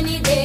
சந்நிதே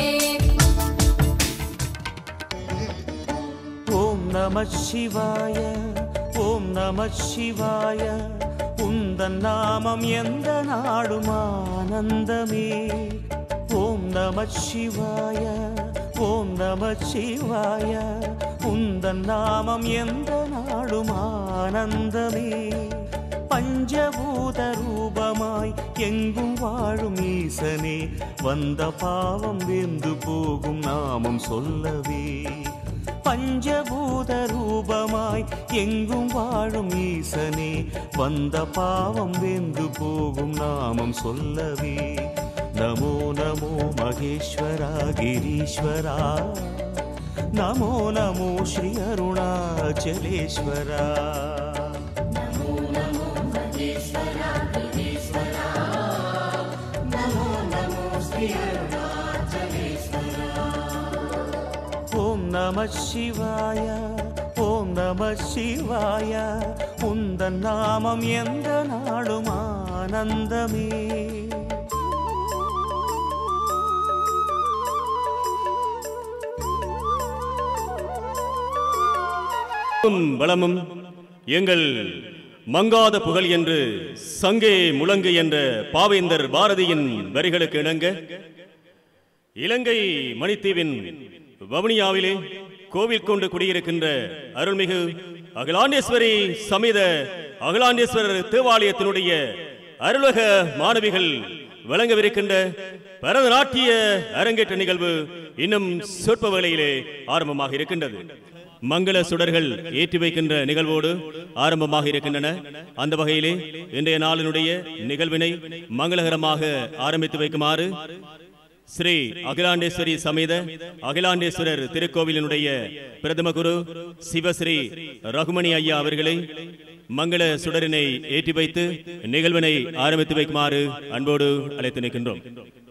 ஓம் நம சிவாய ஓம் நம சிவாய உந்தன் நாமம் எந்த நாடும் ஆனந்தமே ஓம் நம சிவாய ஓம் நம சிவாய உந்தன் நாமம் எந்த நாடும் ஆனந்தமே பஞ்சபூத ரூபமாய் எங்கும் வாழும் ஈசனே வந்த பாவம் வெந்து போகும் நாமம் சொல்லவே பஞ்சபூத ரூபமாய் எங்கும் வாழும் ஈசனே வந்த பாவம் வெந்து போகும் நாமம் சொல்லவே நமோ நமோ மகேஸ்வரா கிரீஸ்வரா நமோ நமோ ஸ்ரீ அருணாச்சலேஸ்வரா ஓம் நம சிவாய ஓம் நம சிவாய உந்தன் நாமம் எந்த நாளும் ஆனந்தமே புகழும் வளமும் எங்கள் மங்காத புகழ் என்று சங்கே முழங்கு என்ற பாவேந்தர் பாரதியின் வரிகளுக்கு இணங்க இலங்கை மணித்தீவின் வவுனியாவிலே கோவில் கொண்டு குடியிருக்கின்ற அருள்மிகு அகிலாண்டேஸ்வரி சமேத அகிலாண்டேஸ்வரர் தேவாலயத்தினுடைய அருளக மாணவிகள் வழங்கவிருக்கின்ற பரதநாட்டிய அரங்கேற்ற நிகழ்வு இன்னும் சொற்ப வேளையிலே ஆரம்பமாக இருக்கின்றது மங்கள சுடர்கள் ஏற்றி வைக்கின்ற நிகழ்வோடு ஆரம்பமாக இருக்கின்றன அந்த வகையிலே இன்றைய நாளினுடைய நிகழ்வினை மங்களகரமாக ஆரம்பித்து வைக்குமாறு ஸ்ரீ அகிலாண்டேஸ்வரி சமேத அகிலாண்டேஸ்வரர் திருக்கோவிலினுடைய பிரதம குரு சிவஸ்ரீ ரகுமணி ஐயா அவர்களை மங்கள சுடரினை ஏற்றி வைத்து நிகழ்வினை ஆரம்பித்து வைக்குமாறு அன்போடு அழைத்து நிற்கின்றோம்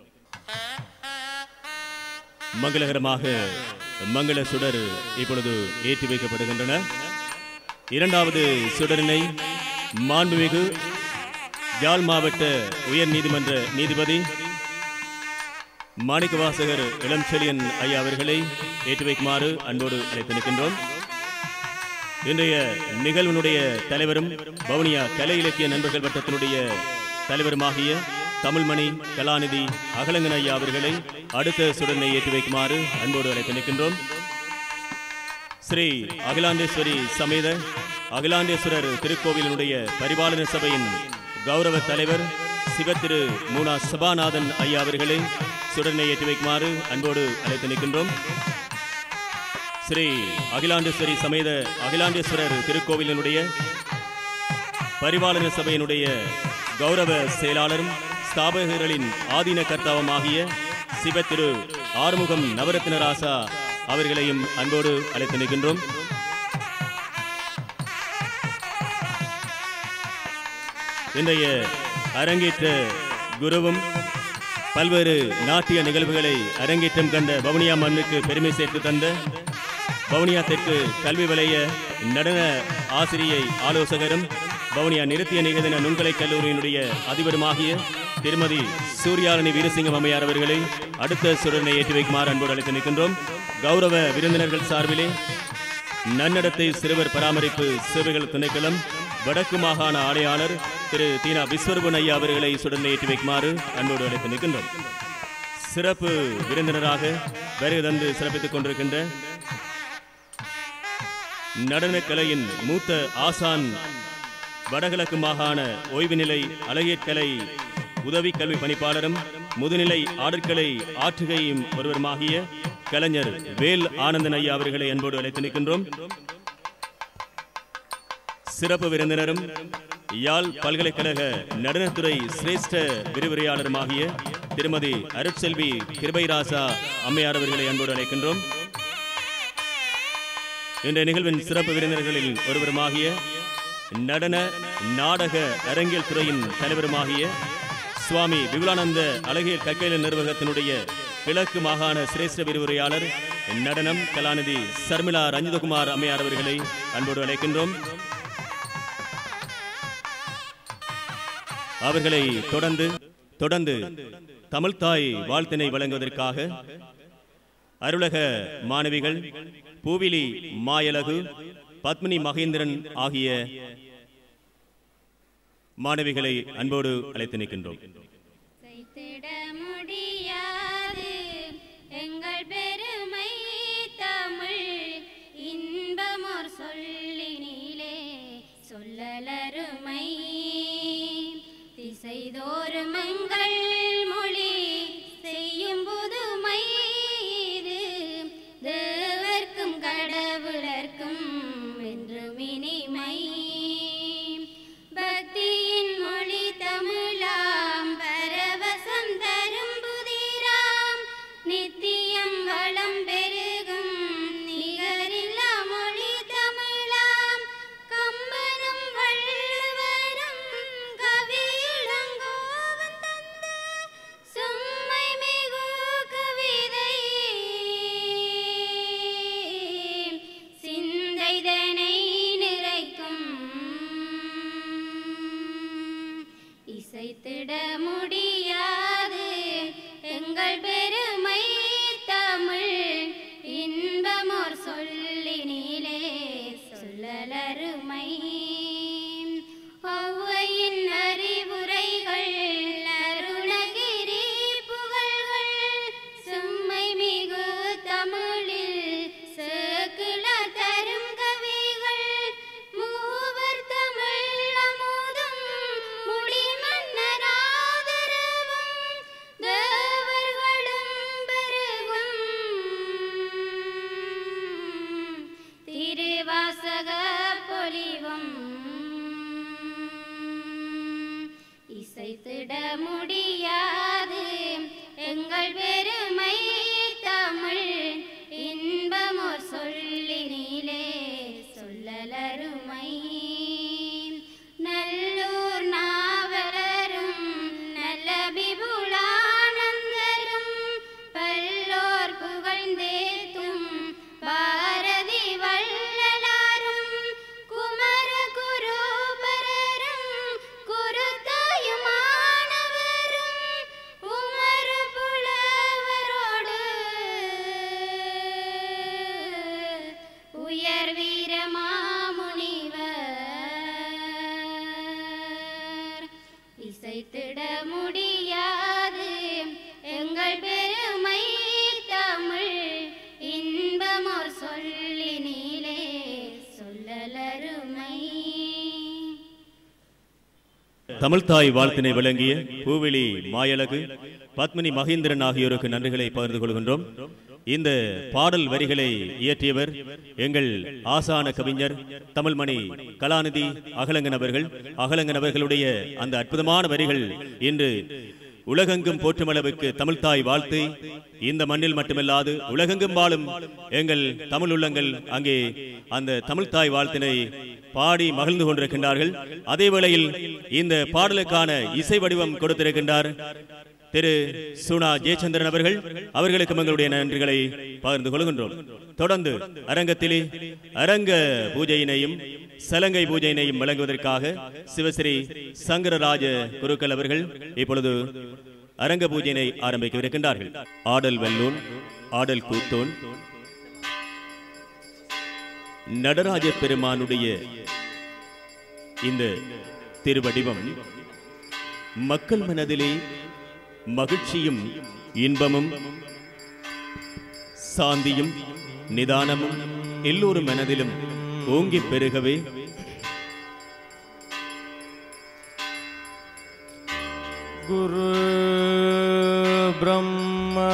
மங்களகரமாக மங்கள சுடர் இப்பொழுது ஏற்றி வைக்கப்படுகின்றன இரண்டாவது சுடரினை மாண்புமிகு யாழ் மாவட்ட உயர் நீதிமன்ற நீதிபதி மாணிக்கவாசகர் இளம்செழியன் ஐயா அவர்களை ஏற்றி வைக்குமாறு அன்போடு அழைத்து நிற்கின்றோம் இன்றைய நிகழ்வினுடைய தலைவரும் வவுனியா கலை இலக்கிய நண்பர்கள் வட்டத்தினுடைய தலைவருமாகிய தமிழ்மணி கலாநிதி அகலங்கன் ஐயா அவர்களை அடுத்த சுடனை ஏற்றி வைக்குமாறு அன்போடு அழைத்து நிற்கின்றோம் ஸ்ரீ அகிலாண்டேஸ்வரி சமேத அகிலாண்டேஸ்வரர் திருக்கோவிலினுடைய பரிபாலன சபையின் கௌரவ தலைவர் சிவத்திரு மூனா சபாநாதன் ஐயா அவர்களை சுடனை ஏற்றி வைக்குமாறு அன்போடு அழைத்து நிற்கின்றோம் ஸ்ரீ அகிலாண்டேஸ்வரி சமேத அகிலாண்டேஸ்வரர் திருக்கோவிலினுடைய பரிபாலன சபையினுடைய கௌரவ செயலாளரும் ஸ்தாபகர்களின் ஆதீன கர்த்தாவுமாகிய சிவத்திரு ஆறுமுகம் நவரத்ன ராசா அவர்களையும் அன்போடு அழைத்து நிற்கின்றோம் இன்றைய அரங்கேற்ற குருவும் பல்வேறு நாட்டிய நிகழ்வுகளை அரங்கேற்றம் கண்ட வவுனியா மண்ணுக்கு பெருமை சேர்த்து தந்த வவுனியா தெற்கு கல்வி வலய நடன ஆசிரியை ஆலோசகரும் வவுனியா நிறுத்திய நிகழ்தின நுண்கலை கல்லூரியினுடைய அதிபருமாகிய திருமதி சூர்யாரணி வீரசிங்கம் அம்மையார் அவர்களை அடுத்த சுடனை ஏற்றி வைக்குமாறு அன்போடு அழைத்து நிற்கின்றோம் கௌரவ விருந்தினர்கள் சார்பிலே நன்னடத்தை சிறுவர் பராமரிப்பு சேவைகள் திணைக்களம் வடக்கு மாகாண ஆணையாளர் திரு தீனா விஸ்வரூபன் ஐயா அவர்களை சுடனை ஏற்றி வைக்குமாறு அன்போடு அழைத்து நிற்கின்றோம் சிறப்பு விருந்தினராக வருகை தந்து சிறப்பித்துக் கொண்டிருக்கின்ற நடனக்கலையின் மூத்த ஆசான் வடகிழக்கு மாகாண ஓய்வு நிலை அழகியற்கலை உதவி கல்வி பணிப்பாளரும் முதுநிலை ஆடற்கலை ஆற்றுகையும் ஒருவருமாகிய கலைஞர் வேல் ஆனந்தன் ஐயா அவர்களை அன்போடு அழைத்து நிற்கின்றோம் சிறப்பு விருந்தினரும் யாழ் பல்கலைக்கழக நடனத்துறை சிரேஷ்ட விரிவுரையாளருமாகிய திருமதி அருட்செல்வி கிருபைராசா அம்மையார் அவர்களை அன்போடு அழைக்கின்றோம் இன்றைய நிகழ்வின் சிறப்பு விருந்தினர்களில் ஒருவருமாகிய நடன நாடக அரங்கியல் துறையின் தலைவருமாகிய சுவாமி விபுலானந்த அழகியல் கற்கையில நிர்வாகத்தினுடைய கிழக்கு மாகாண சிரேஷ்ட விரிவுரையாளர் நடனம் கலாநிதி சர்மிளா ரஞ்சிதகுமார் அம்மையார் அவர்களை அன்போடு அழைக்கின்றோம் அவர்களை தொடர்ந்து தொடர்ந்து தமிழ்தாய் வாழ்த்தினை வழங்குவதற்காக அருளக மாணவிகள் பூவிலி மாயலகு பத்மினி மகேந்திரன் ஆகிய மாணவிகளை அன்போடு அழைத்து நிற்கின்றோம் செய்திட முடியாது எங்கள் பெருமை தமிழ் இன்பமோர் சொல்லினிலே சொல்லலருமை திசைதோறும் எங்கள் மொழி செய்யும் புதுமை இது தேவர்க்கும் கடவுளர்க்கும் என்றும் இனிமை பக்தியின் மொழி தமிழாம் பரவசம் தரும் புதிராம் நித்தியம் வளம் பெருகும் நிகரில்லா மொழி தமிழாம் கம்பனும் வள்ளுவரும் கவியிளங்கோவன் தந்த சும்மை மிகு கவிதை சிந்தைதனை நிறைக்கும் இசைத்திட முடியாது எங்கள் பெருமை தமிழ் இன்பமோர் சொல்லினிலே சொல்லலருமை ஒவ்வையின் அறிவுரைகள் அருணகிரி புகழ்கள் சும்மை மிகு தமிழில் சேக்கிழார் தரும் கவிகள் மூவர் தமிழ் அமுதும் முடிமன்னர் ஆதரவும் தேவர்களும் பெருகும் திருவாசக பொலிவும் இசைத்திட முடியாது எங்கள் பெருமை தமிழ் இன்பமோர் சொல்லினிலே சொல்லலருமை நல்லூர் நாவலரும் நல்ல விபுலானந்தரும் பல்லோர் புகழ்ந்தேத்தும் பாரதி வள்ளலாரும் குமர குருபரரும் குருத்தாயுமானவரும் உமரு புலவரோடு உயர் வீரமாமுனிவர் இசைத்திட முடியாது எங்கள் பெருமை தமிழ் இன்பமோர் சொல்லினிலே சொல்லலருமை தமிழ்தாய் வாழ்த்தினை வழங்கிய பூவிலி மாயழகு பத்மினி மகேந்திரன் ஆகியோருக்கு நன்றிகளை பகிர்ந்து கொள்கின்றோம் இந்த பாடல் வரிகளை இயற்றியவர் எங்கள் ஆசான கவிஞர் தமிழ்மணி கலாநிதி அகலங்கன் அவர்கள் அகலங்கன் அவர்களுடைய அந்த அற்புதமான வரிகள் இன்று உலகெங்கும் போற்றும் அளவுக்கு தமிழ்தாய் வாழ்த்து இந்த மண்ணில் மட்டுமல்லாது உலகெங்கும் வாழும் எங்கள் தமிழ் உள்ளங்கள் அங்கே அந்த தமிழ்தாய் வாழ்த்தினை பாடி மகிழ்ந்து கொண்டிருக்கின்றார்கள் அதே வேளையில் இந்த பாடலுக்கான இசை வடிவம் கொடுத்திருக்கின்றார் திரு சுனா ஜெயச்சந்திரன் அவர்கள் அவர்களுக்கு எங்களுடைய நன்றிகளை பகிர்ந்து கொள்கின்றோம் தொடர்ந்து அரங்கத்திலே அரங்க பூஜையினையும் சலங்கை பூஜையினையும் வழங்குவதற்காக சிவஸ்ரீ சங்கரராஜ குருக்கள் அவர்கள் இப்பொழுது அரங்க பூஜையினை ஆரம்பிக்கவிருக்கின்றார்கள் ஆடல் வெல்லூன் ஆடல் கூத்தோன் நடராஜ பெருமானுடைய இந்த திருவடிவம் மக்கள் மனதிலே மகிழ்ச்சியும் இன்பமும் சாந்தியும் நிதானமும் எல்லோரும் மனதிலும் ஓங்கிப் பெருகவே गुरु ब्रह्मा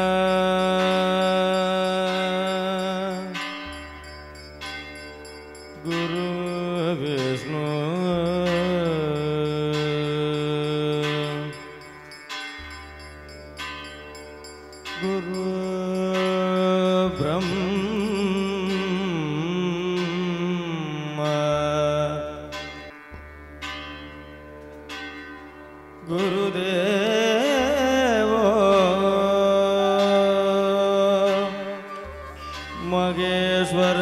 गुरु विष्णु गुरु ब्रह्मा गुरुदेवो मगेश्वर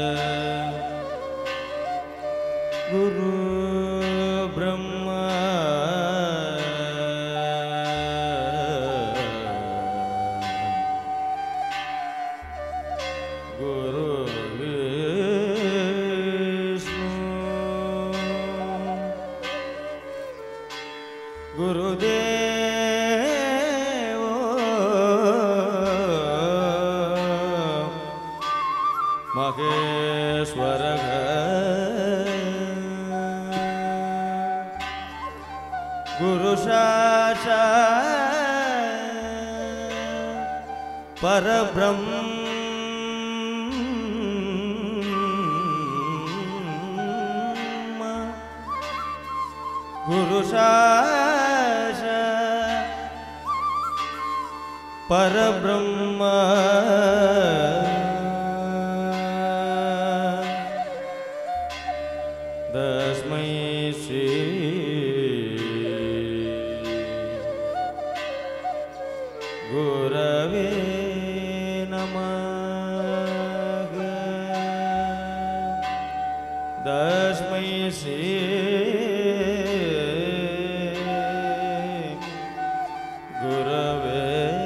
गुरु ब्रह्मा மகேஸ்வரக குரு சாஷா பரபிரம் குரு சாஷா परब्रह्म तस्मै श्री गुरवे नमः तस्मै श्री गुरवे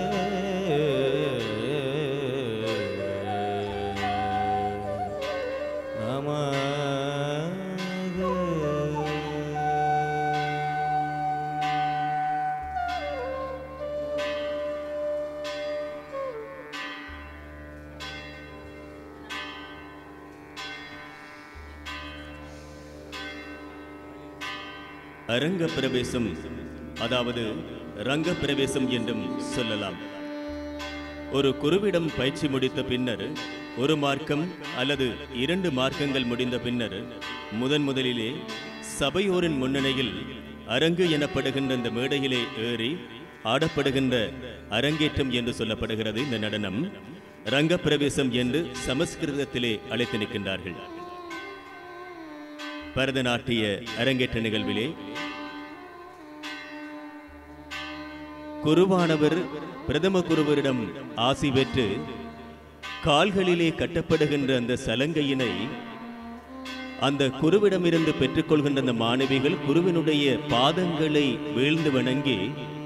नमः அரங்க பிரவேசம் அதாவது ரங்க பிரவேசம் என்றும் சொல்லலாம் ஒரு குருவிடம் பயிற்சி முடித்த பின்னர் ஒரு மார்க்கம் அல்லது இரண்டு மார்க்கங்கள் முடிந்த பின்னர் முதன் முதலிலே சபையோரின் முன்னணியில் அரங்கு எனப்படுகின்ற இந்த மேடையிலே ஏறி ஆடப்படுகின்ற அரங்கேற்றம் என்று சொல்லப்படுகிறது இந்த நடனம் ரங்க பிரவேசம் என்று சமஸ்கிருதத்திலே அழைத்து நிற்கின்றார்கள் பரதநாட்டிய அரங்கேற்ற நிகழ்விலே குருவானவர் பிரதம குருவரிடம் ஆசி பெற்று கால்களிலே கட்டப்படுகின்ற அந்த சலங்கையினை அந்த குருவிடமிருந்து பெற்றுக்கொள்கின்ற அந்த மாணவிகள் குருவினுடைய பாதங்களை வீழ்ந்து வணங்கி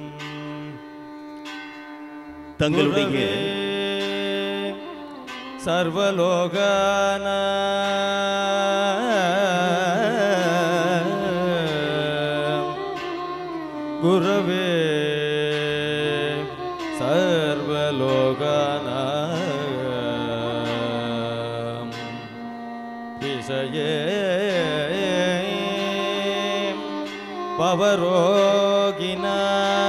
தங்களுடைய सर्वलोकान गुरवे सर्वलोकान विषये पवरोगिना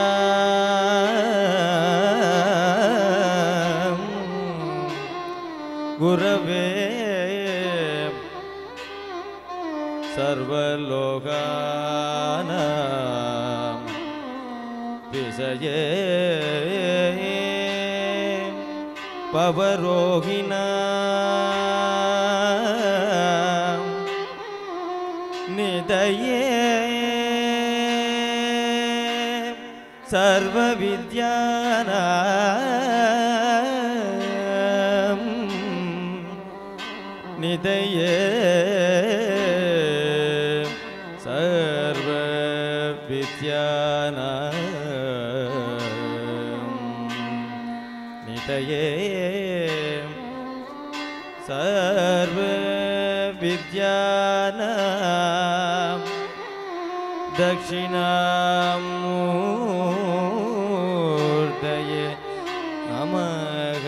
गुरवे सर्वलोकान विषये पवरोहिणा निदये सर्वविद्यानाम् निदये सर्वविद्यानाम् निदये सर्वविद्यानाम् दक्षिणामूर्तये नमः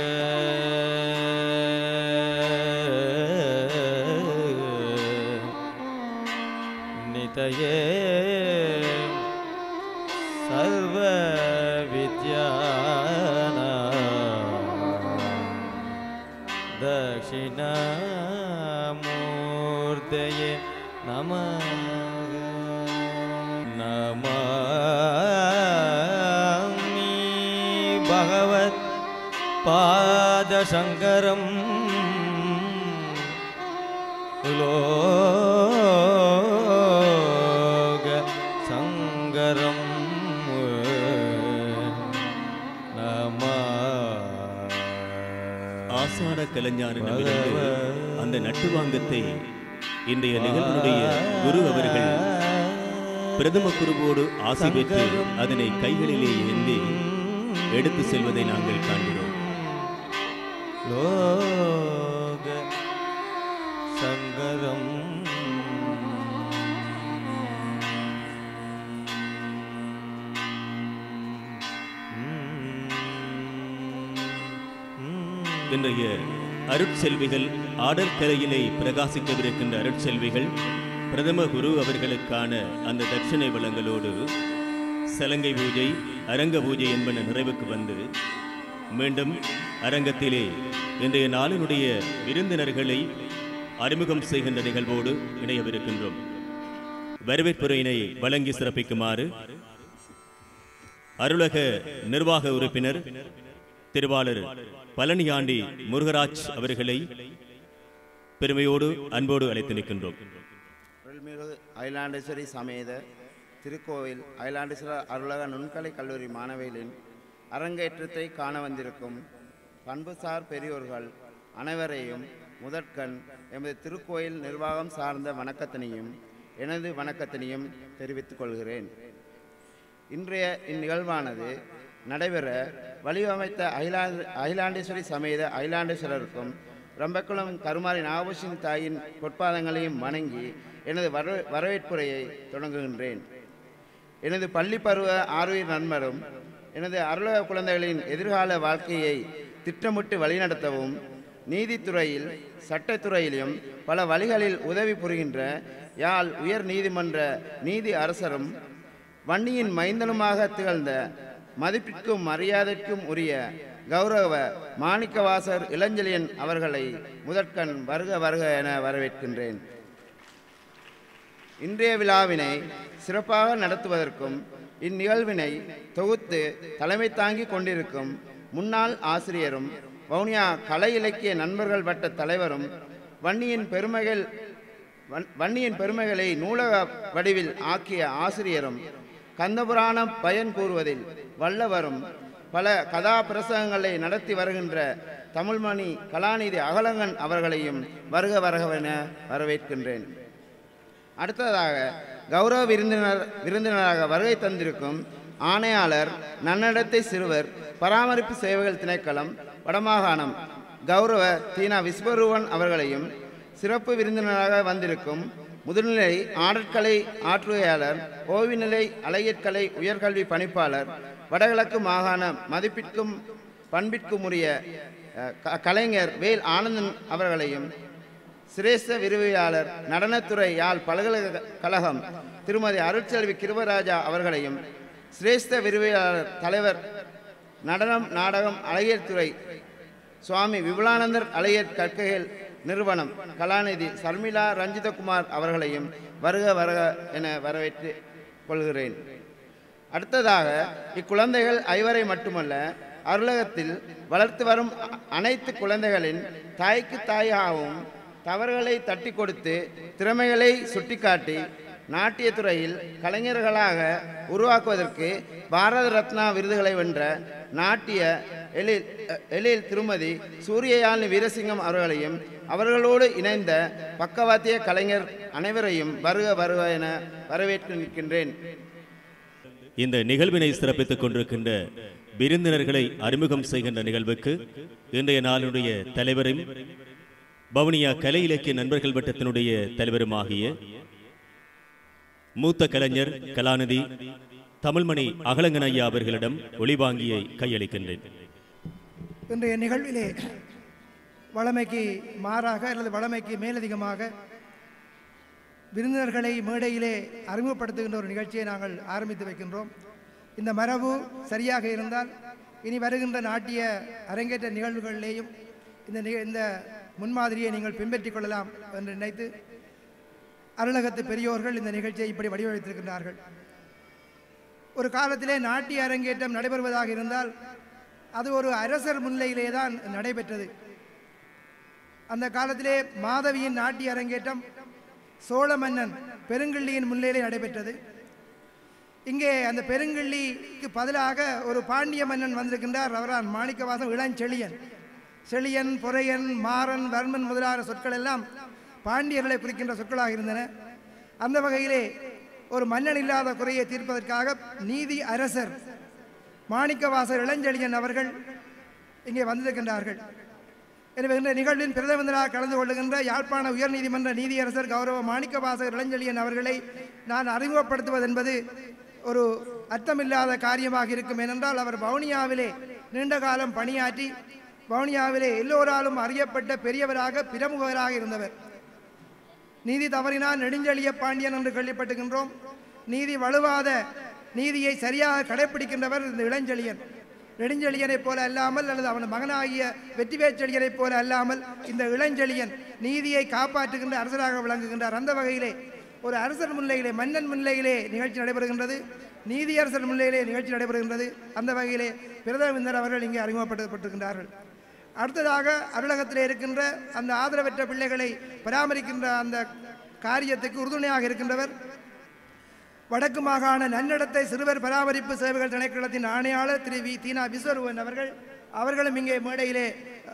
नितये सर्वविद्यानाम् दक्षिणामूर्तये नमः नमामि भगवत् पादशङ्करम् लोक सङ्गरम् नमः ஆசார கலைஞரிடமிருந்து அந்த நட்டுவாங்கத்தை இன்றைய நிகழ்வுடைய குரு அவர்கள் பிரதம குருவோடு ஆசி பெற்று அதனை கைகளிலே ஏந்தி எடுத்து செல்வதை நாங்கள் காண்கிறோம் लोक सङ्गरम् இன்றைய அருட்செல்விகள் ஆடல் கலையிலே பிரகாசிக்கவிருக்கின்ற அருட்செல்விகள் பிரதம குரு அவர்களுக்கான அந்த தட்சிணை வளங்களோடு சலங்கை பூஜை அரங்க பூஜை என்பன நிறைவுக்கு வந்து மீண்டும் அரங்கத்திலே இன்றைய நாளினுடைய விருந்தினர்களை அறிமுகம் செய்கின்ற நிகழ்வோடு இணையவிருக்கின்றோம் வரவேற்புரையினை வழங்கி சிறப்பிக்குமாறு அருளக நிர்வாக உறுப்பினர் திருவாளர் பழனியாண்டி முருகராஜ் அவர்களை பெருமையோடு அன்போடு அழைத்து நிற்கின்றோம் அருள்மிகு அகிலாண்டேஸ்வரி சமேத திருக்கோவில் அகிலாண்டேஸ்வரர் அருளக நுண்கலை கல்லூரி மாணவிகளின் அரங்கேற்றத்தை காண வந்திருக்கும் பண்புசார் பெரியோர்கள் அனைவரையும் முதற்கண் எமது திருக்கோயில் நிர்வாகம் சார்ந்த வணக்கத்தினையும் எனது வணக்கத்தினையும் தெரிவித்துக் கொள்கிறேன் இன்றைய இந்நிகழ்வானது நடைபெற வடிவமைத்த அகிலாண்டு அகிலாண்டேஸ்வரி சமேத அகிலாண்டேஸ்வரருக்கும் ரம்பக்குளம் கருமாரி நாகபூஷணி தாயின் பொற்பாதங்களையும் வணங்கி எனது வர வரவேற்புரையை தொடங்குகின்றேன் எனது பள்ளி பருவ ஆர்வீர் நண்பரும் எனது அருளக குழந்தைகளின் எதிர்கால வாழ்க்கையை திட்டமிட்டு வழிநடத்தவும் நீதித்துறையில் சட்டத்துறையிலும் பல வழிகளில் உதவி புரிகின்ற யாழ் உயர் நீதிமன்ற நீதி அரசரும் வன்னியின் மைந்தனுமாக திகழ்ந்த மதிப்பிற்கும் மரியாதைக்கும் உரிய கௌரவ மாணிக்கவாசர் இளஞ்செழியன் அவர்களை முதற்கண் வருக வருக என வரவேற்கின்றேன் இன்றைய விழாவினை சிறப்பாக நடத்துவதற்கும் இந்நிகழ்வினை தொகுத்து தலைமை தாங்கி கொண்டிருக்கும் முன்னாள் ஆசிரியரும் வவுனியா கலை இலக்கிய நண்பர்கள் வட்ட தலைவரும் வன்னியின் பெருமைகள் வன்- வன்னியின் பெருமைகளை நூலக வடிவில் ஆக்கிய ஆசிரியரும் கந்தபுராணம் பயன் கூறுவதில் வல்லவரும் பல கதாபிரசங்கங்களை நடத்தி வருகின்ற தமிழ்மணி கலாநிதி அகலங்கன் அவர்களையும் வருக வருகவென வரவேற்கின்றேன் அடுத்ததாக கௌரவ விருந்தினர் விருந்தினராக வருகை தந்திருக்கும் ஆணையாளர் நன்னடத்தை சிறுவர் பராமரிப்பு சேவைகள் திணைக்களம் வடமாகாணம் கௌரவ தீனா விஸ்வரூபன் அவர்களையும் சிறப்பு விருந்தினராக வந்திருக்கும் முதுநிலை ஆடற்கலை ஆற்றுகையாளர் ஓய்வுநிலை அழகியற்கலை உயர்கல்வி பணிப்பாளர் வடகிழக்கு மாகாண மதிப்பிற்கும் பண்பிற்கும் உரிய அஹ், க- கலைஞர் வேல் ஆனந்தன் அவர்களையும் சிரேஷ்ட விரிவியாளர் நடனத்துறை யாழ் பல்கலைக்கழகம் திருமதி அருட்செல்வி கிருபராஜா அவர்களையும் சிரேஷ்ட விரிவியாளர் தலைவர் நடனம் நாடகம் அழகியல் துறை சுவாமி விபுலானந்தர் அழகியர் கற்கைகள் நிறுவனம் கலாநிதி சர்மிளா ரஞ்சிதகுமார் அவர்களையும் வருக வருக என வரவேற்று கொள்கிறேன் அடுத்ததாக இக்குழந்தைகள் ஐவரை மட்டுமல்ல அருளகத்தில் வளர்த்து வரும் அ- அனைத்து குழந்தைகளின் தாய்க்கு தாயாகவும் தவறுகளை தட்டி கொடுத்து திறமைகளை சுட்டிக்காட்டி நாட்டியத் துறையில் கலைஞர்களாக உருவாக்குவதற்கு பாரத ரத்னா விருதுகளை வென்ற நாட்டிய எழில் எழில் திருமதி சூரியயாழினி வீரசிங்கம் அவர்களையும் அவர்களோடு இணைந்த பக்கவாத்திய கலைஞர் அனைவரையும் வருக வருக என வரவேற்று நிற்கின்றேன் இந்த நிகழ்வினை சிறப்பித்துக் கொண்டிருக்கின்ற விருந்தினர்களை அறிமுகம் செய்கின்ற நிகழ்வுக்கு இன்றைய நாளுடைய தலைவரும் பவுனியா கலை இலக்கிய நண்பர்கள் வட்டத்தினுடைய தலைவருமாகிய மூத்த கலைஞர் கலாநிதி தமிழ்மணி அகலங்கன் ஐயா அவர்களிடம் ஒளிவாங்கியை கையளிக்கின்றேன் இன்றைய நிகழ்விலே வளமைக்கு மாறாக அல்லது வளமைக்கு மேலதிகமாக விருந்தினர்களை மேடையிலே அறிமுகப்படுத்துகின்ற ஒரு நிகழ்ச்சியை நாங்கள் ஆரம்பித்து வைக்கின்றோம் இந்த மரபு சரியாக இருந்தால் இனி வருகின்ற நாட்டிய அரங்கேற்ற நிகழ்வுகளிலேயும் இந்த நிக- இந்த முன்மாதிரியை நீங்கள் பின்பற்றிக் கொள்ளலாம் என்று நினைத்து அருளகத்து பெரியோர்கள் இந்த நிகழ்ச்சியை இப்படி வடிவமைத்திருக்கின்றார்கள் ஒரு காலத்திலே நாட்டிய அரங்கேற்றம் நடைபெறுவதாக இருந்தால் அது ஒரு அரசர் முன்னிலையிலே தான் நடைபெற்றது அந்த காலத்திலே மாதவியின் நாட்டிய அரங்கேற்றம் சோழ மன்னன் பெருங்கிள்ளியின் முன்னிலையிலே நடைபெற்றது இங்கே அந்த பெருங்கிள்ளிக்கு பதிலாக ஒரு பாண்டிய மன்னன் வந்திருக்கின்றார் அவரான் மாணிக்கவாசம் இளஞ்செழியன் செழியன் பொறையன் மாறன் வர்மன் முதலான சொற்கள் எல்லாம் பாண்டியர்களை குறிக்கின்ற சொற்களாக இருந்தன அந்த வகையிலே ஒரு மன்னன் இல்லாத குறையை தீர்ப்பதற்காக நீதி அரசர் மாணிக்கவாசர் இளஞ்செழியன் அவர்கள் இங்கே வந்திருக்கின்றார்கள் எனவே இந்த நிகழ்வின் பிரதமராக கலந்து கொள்ளுகின்ற யாழ்ப்பாண உயர்நீதிமன்ற நீதியரசர் கௌரவ மாணிக்கவாசகர் இளஞ்செழியன் அவர்களை நான் அறிமுகப்படுத்துவது என்பது ஒரு அர்த்தமில்லாத காரியமாக இருக்கும் ஏனென்றால் அவர் வவுனியாவிலே நீண்ட காலம் பணியாற்றி வவுனியாவிலே எல்லோராலும் அறியப்பட்ட பெரியவராக பிரமுகராக இருந்தவர் நீதி தவறினால் நெடுஞ்செழிய பாண்டியன் என்று கேள்விப்பட்டுகின்றோம் நீதி வலுவாத நீதியை சரியாக கடைப்பிடிக்கின்றவர் இந்த இளஞ்செழியன் நெடுஞ்செழியனைப் போல அல்லாமல் அல்லது அவன் மகனாகிய வெற்றிவேச்செழியனைப் போல அல்லாமல் இந்த இளஞ்செழியன் நீதியை காப்பாற்றுகின்ற அரசராக விளங்குகின்றார் அந்த வகையிலே ஒரு அரசர் முன்னிலையிலே மன்னன் முன்னிலையிலே நிகழ்ச்சி நடைபெறுகின்றது நீதியரசர் முன்னிலையிலே நிகழ்ச்சி நடைபெறுகின்றது அந்த வகையிலே பிரதமர் அவர்கள் இங்கே அறிமுகப்படுத்தப்பட்டிருக்கின்றார்கள் அடுத்ததாக அலுவலகத்தில் இருக்கின்ற அந்த ஆதரவற்ற பிள்ளைகளை பராமரிக்கின்ற அந்த காரியத்துக்கு உறுதுணையாக இருக்கின்றவர் வடக்கு மாகாண நன்னடத்தை சிறுவர் பராமரிப்பு சேவைகள் திணைக்களத்தின் ஆணையாளர் திரு வி தீனா விஸ்வரூபன் அவர்கள் அவர்களும் இங்கே மேடையிலே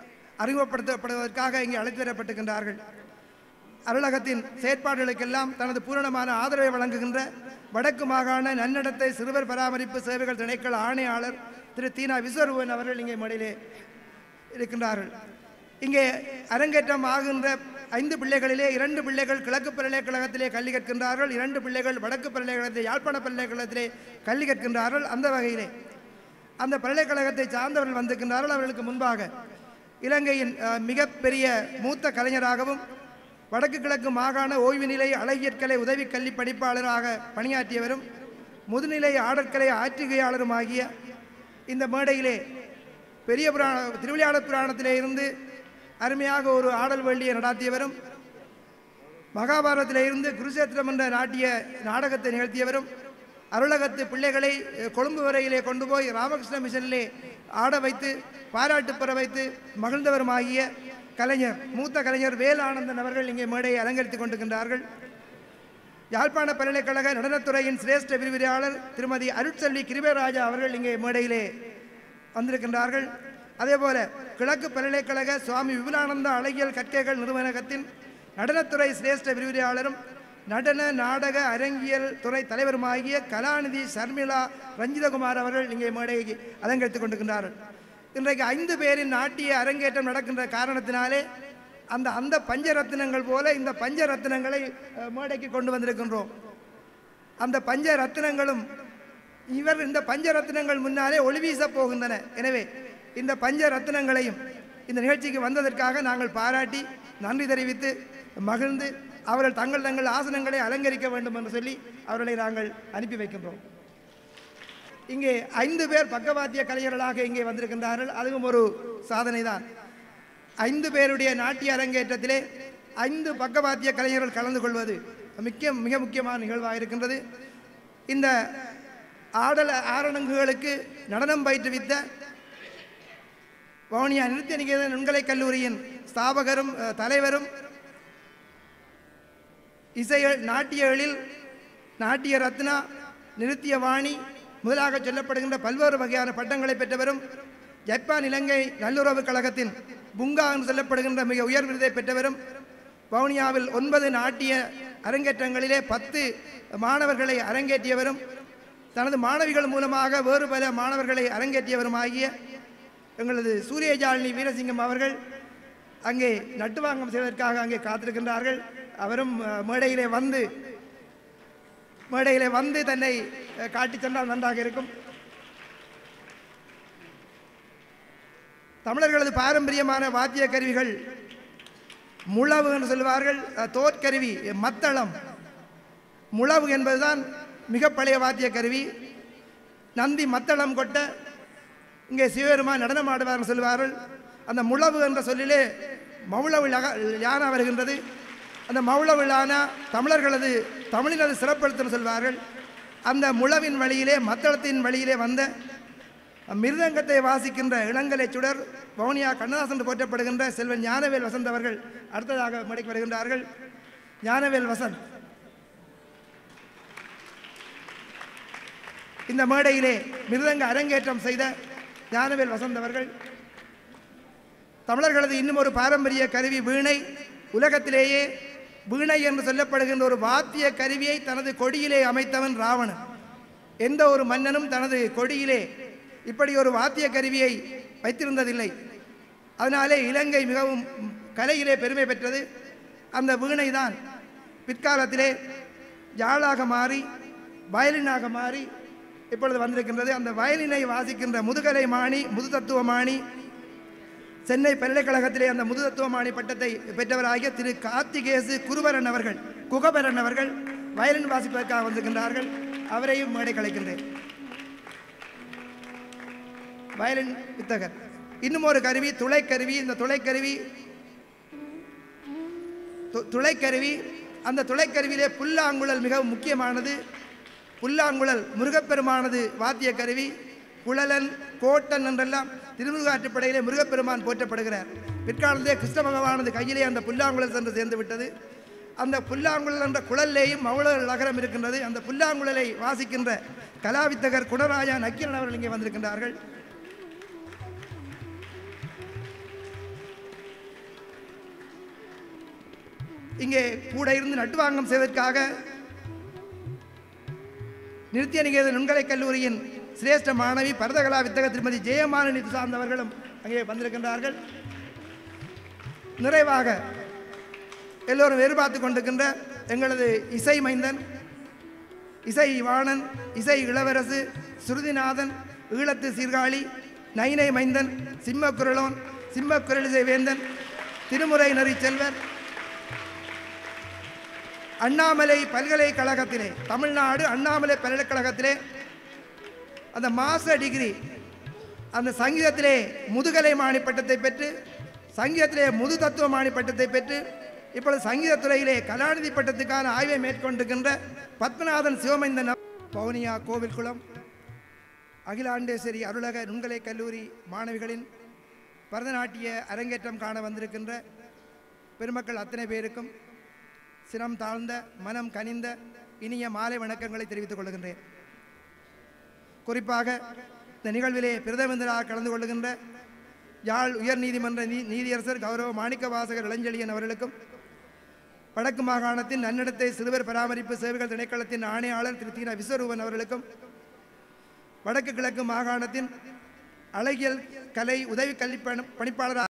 அறிமுகப்படுத்தப்படுவதற்காக இங்கே அழைத்து வரப்பட்டிருக்கின்றார்கள் அலுவலகத்தின் செயற்பாடுகளுக்கெல்லாம் தனது பூரணமான ஆதரவை வழங்குகின்ற வடக்கு மாகாண நன்னடத்தை சிறுவர் பராமரிப்பு சேவைகள் திணைக்கள ஆணையாளர் திரு தீனா விஸ்வரூபன் அவர்கள் இங்கே மேடையிலே இருக்கின்றார்கள் இங்கே அரங்கேற்றம் ஆகின்ற ஐந்து பிள்ளைகளிலே இரண்டு பிள்ளைகள் கிழக்கு பல்கலைக்கழகத்திலே கல்வி கற்கின்றார்கள் இரண்டு பிள்ளைகள் வடக்கு பல்கலைக்கழகத்திலே யாழ்ப்பாண பல்கலைக்கழகத்திலே கல்வி கற்கின்றார்கள் அந்த வகையிலே அந்த பல்கலைக்கழகத்தை சார்ந்தவர்கள் வந்திருக்கின்றார்கள் அவர்களுக்கு முன்பாக இலங்கையின் அஹ், மிகப்பெரிய மூத்த கலைஞராகவும் வடக்கு கிழக்கு மாகாண ஓய்வு நிலை அழகியற்கலை உதவி கல்வி படிப்பாளராக பணியாற்றியவரும் முதுநிலை ஆடற்கலை ஆற்றுகையாளருமாகிய இந்த மேடையிலே பெரிய புராண திருவிளையாடற் புராணத்திலே இருந்து அருமையாக ஒரு ஆடல் வேள்வியை நடாத்தியவரும் மகாபாரதத்திலே இருந்து குருசேத்திரம் என்ற நாட்டிய நாடகத்தை நிகழ்த்தியவரும் அருளகத்து பிள்ளைகளை அஹ், கொழும்பு வரையிலே கொண்டு போய் ராமகிருஷ்ண மிஷனிலே ஆட வைத்து பாராட்டு பெற வைத்து மகிழ்ந்தவருமாகிய கலைஞர் மூத்த கலைஞர் வேல் ஆனந்தன் அவர்கள் இங்கே மேடையை அலங்கரித்துக் கொண்டிருக்கின்றார்கள் யாழ்ப்பாண பல்கலைக்கழக நடனத்துறையின் சிரேஷ்ட விரிவுரையாளர் திருமதி அருட்செல்வி கிருபேராஜா அவர்கள் இங்கே மேடையிலே வந்திருக்கின்றார்கள் அதேபோல கிழக்கு பல்கலைக்கழக சுவாமி விபுலானந்த அழகியல் கற்கைகள் நிறுவனகத்தின் நடனத்துறை சிரேஷ்ட விரிவுரையாளரும் நடன நாடக அரங்கியல் துறை தலைவருமாகிய கலாநிதி சர்மிளா ரஞ்சிதகுமார் அவர்கள் இங்கே மேடையை அலங்கரித்துக் கொண்டிருக்கின்றார்கள் இன்றைக்கு ஐந்து பேரின் நாட்டிய அரங்கேற்றம் நடக்கின்ற காரணத்தினாலே அந்த அந்த பஞ்சரத்தினங்கள் போல இந்த பஞ்சரத்தினங்களை அஹ், மேடைக்கு கொண்டு வந்திருக்கின்றோம் அந்த பஞ்ச ரத்தினங்களும் இவர் இந்த பஞ்ச ரத்தினங்கள் முன்னாலே ஒளிவீச போகின்றன எனவே இந்த பஞ்ச ரத்தினங்களையும் இந்த நிகழ்ச்சிக்கு வந்ததற்காக நாங்கள் பாராட்டி நன்றி தெரிவித்து மகிழ்ந்து அவர்கள் தங்கள் தங்கள் ஆசனங்களை அலங்கரிக்க வேண்டும் என்று சொல்லி அவர்களை நாங்கள் அனுப்பி வைக்கின்றோம் இங்கே ஐந்து பேர் பக்கவாத்திய கலைஞர்களாக இங்கே வந்திருக்கின்றார்கள் அதுவும் ஒரு சாதனை தான் ஐந்து பேருடைய நாட்டிய அரங்கேற்றத்திலே ஐந்து பக்கவாத்திய கலைஞர்கள் கலந்து கொள்வது மிக்க மிக முக்கியமான நிகழ்வாக இருக்கின்றது இந்த ஆடல் ஆரணங்குகளுக்கு நடனம் பயிற்றுவித்த வவுனியா நிறுத்திய நிகேதன் நுண்கலை கல்லூரியின் ஸ்தாபகரும் அஹ், தலைவரும் இசை நாட்டியகளில் நாட்டிய ரத்னா நிறுத்திய வாணி முதலாக சொல்லப்படுகின்ற பல்வேறு வகையான பட்டங்களை பெற்றவரும் ஜப்பான் இலங்கை நல்லுறவு கழகத்தின் புங்கா என்று சொல்லப்படுகின்ற மிக உயர் விருதை பெற்றவரும் வவுனியாவில் ஒன்பது நாட்டிய அரங்கேற்றங்களிலே பத்து மாணவர்களை அரங்கேற்றியவரும் தனது மாணவிகள் மூலமாக வேறு பல மாணவர்களை அரங்கேற்றியவருமாகிய எங்களது சூரியஜாலினி வீரசிங்கம் அவர்கள் அங்கே நட்டுவாங்கம் செய்வதற்காக அங்கே காத்திருக்கின்றார்கள் அவரும் அஹ், மேடையிலே வந்து மேடையிலே வந்து தன்னை அஹ், காட்டிச் சென்றால் நன்றாக இருக்கும் தமிழர்களது பாரம்பரியமான வாத்திய கருவிகள் முழவு என்று சொல்வார்கள் அஹ், தோற்கருவி மத்தளம் முழவு என்பதுதான் மிக பழைய வாத்திய கருவி நந்தி மத்தளம் கொட்ட இங்கே சிவபெருமா நடனம் ஆடுவார்னு சொல்வார்கள் அந்த முழவு என்ற சொல்லிலே மௌளவு யானா வருகின்றது அந்த மௌளவு யானா தமிழர்களது தமிழினது சிறப்படுத்துன்னு சொல்வார்கள் அந்த முழவின் வழியிலே மத்தளத்தின் வழியிலே வந்த மிருதங்கத்தை வாசிக்கின்ற இளங்கலை சுடர் வவுனியா கண்ணதாசன் என்று போற்றப்படுகின்ற செல்வன் ஞானவேல் வசந்த் அவர்கள் அடுத்ததாக மேடைக்கு வருகின்றார்கள் ஞானவேல் வசந்த் இந்த மேடையிலே மிருதங்க அரங்கேற்றம் செய்த ஞானவேல் வசந்த் அவர்கள் தமிழர்களது இன்னும் ஒரு பாரம்பரிய கருவி வீணை உலகத்திலேயே வீணை என்று சொல்லப்படுகின்ற ஒரு வாத்திய கருவியை தனது கொடியிலே அமைத்தவன் ராவணன் எந்த ஒரு மன்னனும் தனது கொடியிலே இப்படி ஒரு வாத்திய கருவியை வைத்திருந்ததில்லை அதனாலே இலங்கை மிகவும் கலையிலே பெருமை பெற்றது அந்த வீணை தான் பிற்காலத்திலே யாழாக மாறி வயலினாக மாறி இப்பொழுது வந்திருக்கின்றது அந்த வயலினை வாசிக்கின்ற முதுகலை மாணி முது தத்துவ மாணி சென்னை பல்கலைக்கழகத்திலே அந்த முதுதத்துவமானி பட்டத்தை பெற்றவராகிய திரு கார்த்திகேசு குருபரன் அவர்கள் குகபரன் அவர்கள் வயலின் வாசிப்பதற்காக வந்திருக்கின்றார்கள் அவரையும் மேடை கலைக்கின்றேன் வயலின் வித்தகர் இன்னும் ஒரு கருவி துளைக்கருவி இந்த துளைக்கருவி து- துளைக்கருவி அந்த துளைக்கருவியிலே புல்லாங்குழல் மிகவும் முக்கியமானது புல்லாங்குழல் முருகப்பெருமானது வாத்திய கருவி குழலன் கோட்டன் என்றெல்லாம் திருமுருகாற்றுப்படையிலே முருகப்பெருமான் போற்றப்படுகிறார் பிற்காலத்திலே கிருஷ்ண பகவானது கையிலே அந்த புல்லாங்குழல் சென்று சேர்ந்து விட்டது அந்த புல்லாங்குழல் என்ற குழல்லேயும் மவுளர் நகரம் இருக்கின்றது அந்த புல்லாங்குழலை வாசிக்கின்ற கலாவித்தகர் குணராஜா நக்கீரன் அவர்கள் இங்கே வந்திருக்கின்றார்கள் இங்கே கூட இருந்து நட்டுவாங்கம் செய்வதற்காக நிருத்திய நிகேத நுண்கலை கல்லூரியின் சிரேஷ்ட மாணவி பரதகலா வித்தக திருமதி ஜெயமாலினி துசாந்த் அவர்களும் அங்கே வந்திருக்கின்றார்கள் நிறைவாக எல்லோரும் எதிர்பார்த்து கொண்டிருக்கின்ற எங்களது இசை மைந்தன் இசை வாணன் இசை இளவரசு சுருதிநாதன் ஈழத்து சீர்காழி நைனை மைந்தன் சிம்மக்குரலோன் சிம்மக்குரலிசை வேந்தன் திருமுறை நெறி செல்வர் அண்ணாமலை பல்கலைக்கழகத்திலே தமிழ்நாடு அண்ணாமலை பல்கலைக்கழகத்திலே அந்த மாஸ்டர் டிகிரி அந்த சங்கீதத்திலே முதுகலை மாணி பட்டத்தை பெற்று சங்கீதத்திலே முது தத்துவ மாணி பட்டத்தை பெற்று இப்பொழுது சங்கீதத் துறையிலே கலாநிதி பட்டத்துக்கான ஆய்வை மேற்கொண்டிருக்கின்ற பத்மநாதன் சிவமைந்தன் அவ- பவுனியா கோவில்குளம் அகிலாண்டேஸ்வரி அருளக நுண்கலை கல்லூரி மாணவிகளின் பரதநாட்டிய அரங்கேற்றம் காண வந்திருக்கின்ற பெருமக்கள் அத்தனை பேருக்கும் சிரம் தாழ்ந்த மனம் கனிந்த இனிய மாலை வணக்கங்களை தெரிவித்துக் கொள்கின்றேன் குறிப்பாக இந்த நிகழ்விலே பிரதமராக கலந்து கொள்ளுகின்ற யாழ் உயர்நீதிமன்ற நீ நீதியரசர் கௌரவ மாணிக்க வாசகர் இளஞ்செழியன் அவர்களுக்கும் வடக்கு மாகாணத்தின் நன்னடத்தை சிறுவர் பராமரிப்பு சேவைகள் திணைக்களத்தின் ஆணையாளர் திரு தீன விஸ்வரூபன் அவர்களுக்கும் வடக்கு கிழக்கு மாகாணத்தின் அழகியல் கலை உதவி கல்வி பணி- பணிப்பாளர்